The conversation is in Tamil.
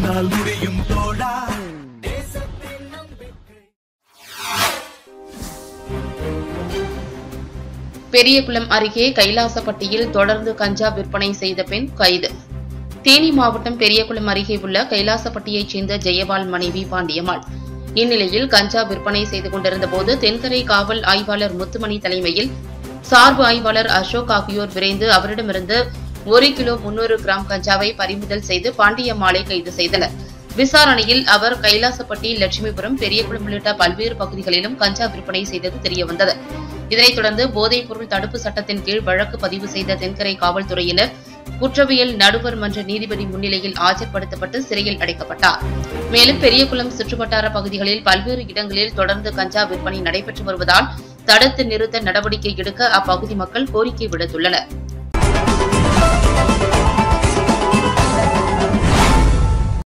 உன்னால் முடியும் தோழா பெரியகுளம் அருகே கைலாசப்பட்டியில் தொடர்ந்து கஞ்சா விற்பனை செய்த பெண் கைது தேனி மாவட்டம் பெரியகுளம் அருகே உள்ள கைலாசப்பட்டியைச் சேர்ந்த ஜெயபால் மனைவி பாண்டியம்மாள் இந்நிலையில் கஞ்சா விற்பனை செய்து கொண்டிருந்த போது தென்கரை காவல் ஆய்வாளர் முத்துமணி தலைமையில் சார்பு ஆய்வாளர் அசோக் ஆகியோர் விரைந்து அவரிடமிருந்து ஒரு கிலோ முன்னூறு கிராம் கஞ்சாவை பறிமுதல் செய்து பாண்டியம்மாளை கைது செய்தனர் விசாரணையில் அவர் கைலாசப்பட்டி லட்சுமிபுரம் பெரியகுளம் உள்ளிட்ட பல்வேறு பகுதிகளிலும் கஞ்சா விற்பனை செய்தது தெரியவந்தது இதனைத் தொடர்ந்து போதைப் பொருள் தடுப்பு சட்டத்தின் கீழ் வழக்கு பதிவு செய்த தென்கரை காவல்துறையினர் குற்றவியல் நடுவர் மன்ற நீதிபதி முன்னிலையில் ஆஜர்படுத்தப்பட்டு சிறையில் அடைக்கப்பட்டார் மேலும் பெரியகுளம் சுற்றுவட்டார பகுதிகளில் பல்வேறு இடங்களில் தொடர்ந்து கஞ்சா விற்பனை நடைபெற்று வருவதால் தடுத்து நிறுத்த நடவடிக்கை எடுக்க அப்பகுதி மக்கள் கோரிக்கை விடுத்துள்ளனர்